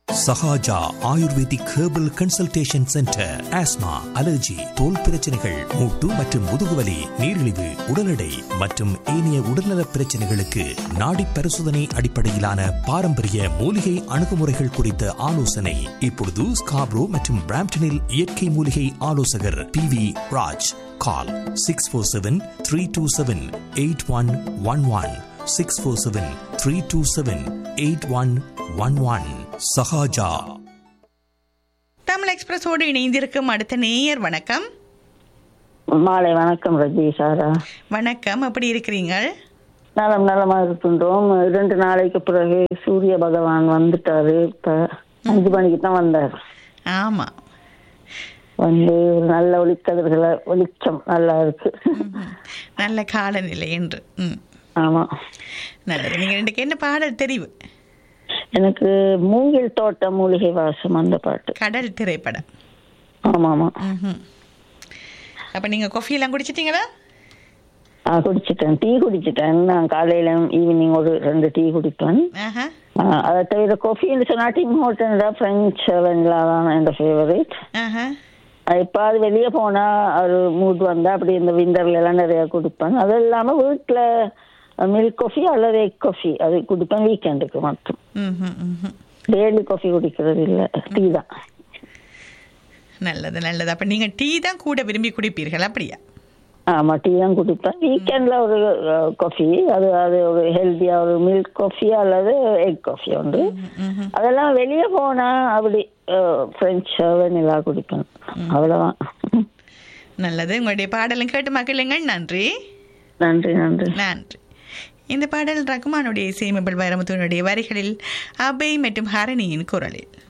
Sahaja ayurvedic herbal consultation centre asthma allergy தோல் பிரச்சனைகள் மூட்டு மற்றும் முதுகுவலி நீரிழிவு உடல் எடை மற்றும் ஏனைய உடல்நல பிரச்சனைகளுக்கு நாடி பரிசோதனை அடிப்படையிலான பாரம்பரிய மூலிகை அணுகுமுறைகள் குறித்த ஆலோசனை இப்பொழுது ஸ்காப்ரோ மற்றும் பிராம்டனில் இயற்கை மூலிகை ஆலோசகர் P V Raj call six four seven three two seven eight one one one six four seven three two seven eight one one one Sahaja Tamil எக்ஸ்பிரஸோடு இணைந்திருக்கும் அடுத்த நேயர் வணக்கம் மாலை வணக்கம் ரஜி சாரா வணக்கம் எப்படி இருக்கிறீங்க நலம் நலமா இருக்கின்றோம் இரண்டு நாளைக்கு பிறகு சூரிய பகவான் வந்துட்டாரு இப்ப அஞ்சு மணிக்கு தான் வந்தார் ஆமா வந்து ஒரு நல்ல ஒளிக்கதிர்களை வெளிச்சம் நல்லா இருக்கு நல்ல காலநிலை என்று ம் ஆமா நல்லது நீங்க ரெண்டுக்கு என்ன பாடல் தெரிவு எனக்கு மூங்கில் தோட்ட மூலிகை வாசம் அந்த பாட்டு கடல் திரைப்படம் ஆமா ஆமா ம்ஹும். அப்ப நீங்க காஃபி எல்லாம் குடிச்சிட்டீங்களா ஆ குடிச்சிட்டேன் டீ குடிச்சிட்டேன் நான் காலையில ஈவினிங் ஒரு ரெண்டு டீ குடிப்பேன் ஆஹா ஆ, அதை தவிர காஃபின்னு சொன்னா டிம் ஹோட்டல் தான் ஃப்ரெஞ்ச் வெண்ணிலா தான் என்னோட ஃபேவரேட் ஆஹா இப்போ அது வெளியே போனா ஒரு மூட் வந்தா அப்படி இந்த விண்டர்ல எல்லாம் நிறைய குடிப்பேன் அது இல்லாம வீட்டுல மில்க் காஃபி அல்லது எக் காஃபி அது குடிப்பேன் வீக்கெண்டுக்கு மட்டும் ம்ஹும், ம்ஹும். டெய்லி காஃபி குடிக்கிறது இல்ல டீ தான் நல்லது நல்லது அப்ப நீங்க டீ தான் கூட விரும்பி குடிப்பீர்கள் அப்படியா ஆமா டீ தான் குடிப்பேன் வீக்கெண்ட்ல ஒரு காஃபி அது அது ஒரு ஹெல்த்தியா ஒரு மில்க் காஃபி அல்லது எக் காஃபி உண்டு அதெல்லாம் வெளியே போனா அப்படி ஃப்ரெஞ்ச் வெனிலா குடிப்பேன் அவ்வளவுதான் நல்லது உங்களுடைய பாடலும் கேட்டு மக்களுங்கள் நன்றி நன்றி நன்றி நன்றி இந்த பாடல் ரகுமானுடைய இசையமைப்பில் வைரமுத்துவனுடைய வரிகளில் அபய் மற்றும் ஹரணியின் குரலில்